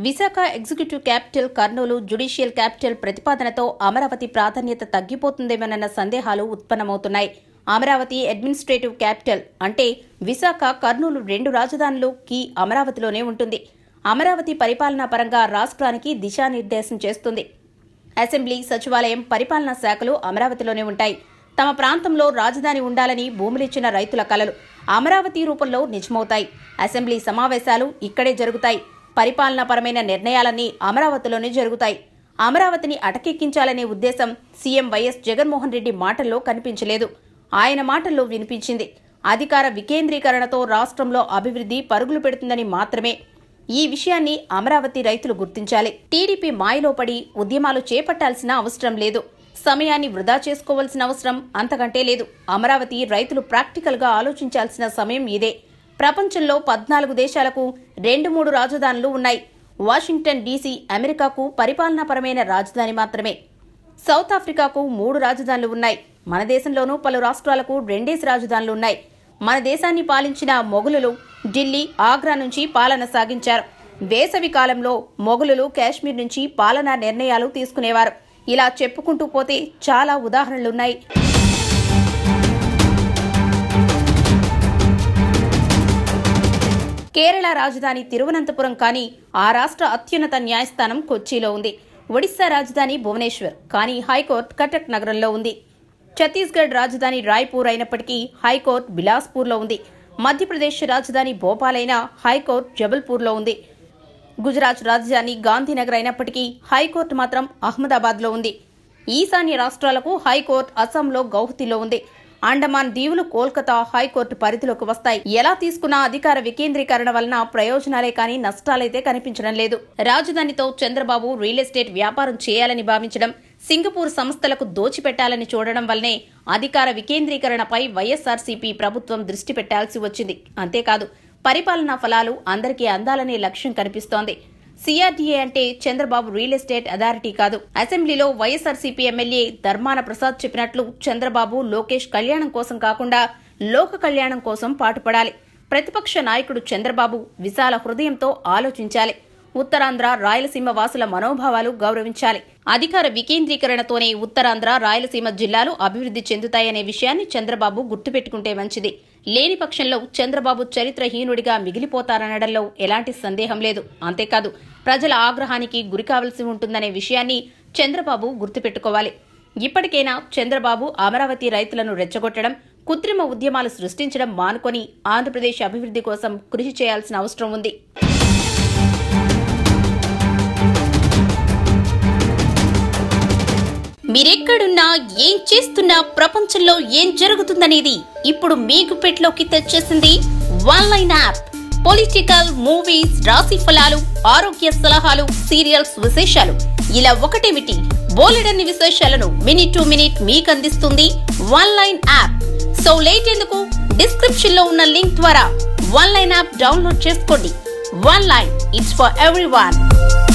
Visakha executive capital Kurnool judicial capital ప్రతిపాదనతో అమరావతి ప్రాధాన్యత తగ్గిపోతుందేమోనన్న సందేహాలు ఉత్పన్నమవుతున్నాయి అమరావతి అడ్మినిస్ట్రేటివ్ క్యాపిటల్ అంటే విశాఖ కర్నూలు రెండు రాజధానులు కీ అమరావతిలోనే ఉంటుంది అమరావతి పరిపాలనా పరంగా రాష్ట్రానికి దిశానిర్దేశం చేస్తుంది అసెంబ్లీ సచివాలయం పరిపాలనా శాఖలు అమరావతిలోనే ఉంటాయి తమ ప్రాంతంలో రాజధాని ఉండాలని భూములిచ్చిన రైతుల కలలు అమరావతి రూపంలో నిజమవుతాయి అసెంబ్లీ సమావేశాలు ఇక్కడే జరుగుతాయి పరిపాలనాపరమైన నిర్ణయాలన్నీ అమరావతిలోనే జరుగుతాయి అమరావతిని అటకెక్కించాలనే ఉద్దేశం సీఎం వైఎస్ జగన్మోహన్ రెడ్డి మాటల్లో కనిపించలేదు ఆయన మాటల్లో వినిపించింది అధికార వికేంద్రీకరణతో రాష్ట్రంలో అభివృద్ధి పరుగులు పెడుతుందని మాత్రమే ఈ విషయాన్ని అమరావతి రైతులు గుర్తించాలి టీడీపీ మాయలో పడి ఉద్యమాలు చేపట్టాల్సిన అవసరం లేదు సమయాన్ని వృధా చేసుకోవాల్సిన అవసరం అంతకంటే లేదు అమరావతి రైతులు ప్రాక్టికల్ గా ఆలోచించాల్సిన సమయం ఇదే ప్రపంచంలో పద్నాలుగు దేశాలకు రెండు మూడు రాజధానులు ఉన్నాయి వాషింగ్టన్ డీసీ అమెరికాకు పరిపాలనాపరమైన రాజధాని మాత్రమే సౌత్ ఆఫ్రికాకు మూడు రాజధానులు ఉన్నాయి మన దేశంలోనూ పలు రాష్ట్రాలకు రెండేసి రాజధానులు ఉన్నాయి మన దేశాన్ని పాలించిన మొఘలులు ఢిల్లీ ఆగ్రా నుంచి పాలన సాగించారు వేసవి కాలంలో మొఘలులు కాశ్మీర్ నుంచి పాలనా నిర్ణయాలు తీసుకునేవారు ఇలా చెప్పుకుంటూ పోతే చాలా ఉదాహరణలున్నాయి కేరళ రాజధాని తిరువనంతపురం కానీ ఆ రాష్ట్ర అత్యున్నత న్యాయస్థానం కొచ్చిలో ఉంది ఒడిశా రాజధాని భువనేశ్వర్ కానీ హైకోర్టు కటక్ నగరంలో ఉంది ఛత్తీస్గఢ్ రాజధాని రాయ్పూర్ అయినప్పటికీ హైకోర్టు బిలాస్పూర్లో ఉంది మధ్యప్రదేశ్ రాజధాని భోపాల్ అయినా హైకోర్టు జబల్పూర్లో ఉంది గుజరాత్ రాజధాని గాంధీనగర్ అయినప్పటికీ హైకోర్టు మాత్రం అహ్మదాబాద్లో ఉంది ఈశాన్య రాష్ట్రాలకు హైకోర్టు అస్సాంలో గౌహతిలో ఉంది అండమాన్ దీవులు కోల్కతా హైకోర్టు పరిధిలోకి వస్తాయి ఎలా తీసుకున్న అధికార వికేంద్రీకరణ వలన ప్రయోజనాలే కానీ నష్టాలైతే కనిపించడం లేదు రాజధానితో చంద్రబాబు రియల్ ఎస్టేట్ వ్యాపారం చేయాలని భావించడం సింగపూర్ సంస్థలకు దోచిపెట్టాలని చూడడం వల్లనే అధికార వికేంద్రీకరణపై వైఎస్ఆర్సీపీ ప్రభుత్వం దృష్టి పెట్టాల్సి వచ్చింది అంతేకాదు పరిపాలనా ఫలాలు అందరికీ అందాలనే లక్ష్యం కనిపిస్తోంది సిఆర్డీఏ అంటే చంద్రబాబు రియల్ ఎస్టేట్ అథారిటీ కాదు అసెంబ్లీలో వైఎస్ఆర్సీపీ ఎమ్మెల్యే ధర్మాన ప్రసాద్ చెప్పినట్లు చంద్రబాబు లోకేష్ కళ్యాణం కోసం కాకుండా లోక కళ్యాణం కోసం పాటుపడాలి ప్రతిపక్ష నాయకుడు చంద్రబాబు విశాల హృదయంతో ఆలోచించాలి ఉత్తరాంధ్ర రాయలసీమ వాసుల మనోభావాలు గౌరవించాలి అధికార వికేంద్రీకరణతోనే ఉత్తరాంధ్ర రాయలసీమ జిల్లాలు అభివృద్ధి చెందుతాయనే విషయాన్ని చంద్రబాబు గుర్తుపెట్టుకుంటే మంచిది లేని పక్షంలో చంద్రబాబు చరిత్రహీనుడిగా మిగిలిపోతారనడంలో ఎలాంటి సందేహం లేదు అంతేకాదు ప్రజల ఆగ్రహానికి గురి కావలసి ఉంటుందనే విషయాన్ని చంద్రబాబు గుర్తుపెట్టుకోవాలి ఇప్పటికైనా చంద్రబాబు అమరావతి రైతులను రెచ్చగొట్టడం కృత్రిమ ఉద్యమాలు సృష్టించడం మానుకొని ఆంధ్రప్రదేశ్ అభివృద్ధి కోసం కృషి చేయాల్సిన అవసరం ఉంది మీరెక్కడున్నా ఏం చేస్తున్నా ప్రపంచంలో ఏం జరుగుతుందనేది ఇప్పుడు మీకు పెట్లోకి తెచ్చేసింది one line app political movies రాశి ఫలాలు ఆరోగ్య సలహాలు సీరియల్స్ విశేషాలు ఇలా ఒకటేమిటి బోలెడన్ని విశేషాలను మినిట్ టు మినిట్ మీకు అందిస్తుంది one line app so late ఎందుకు డిస్క్రిప్షన్ లో ఉన్న లింక్ ద్వారా వన్ లైన్ యాప్ డౌన్లోడ్ చేసుకోండి one line it's for every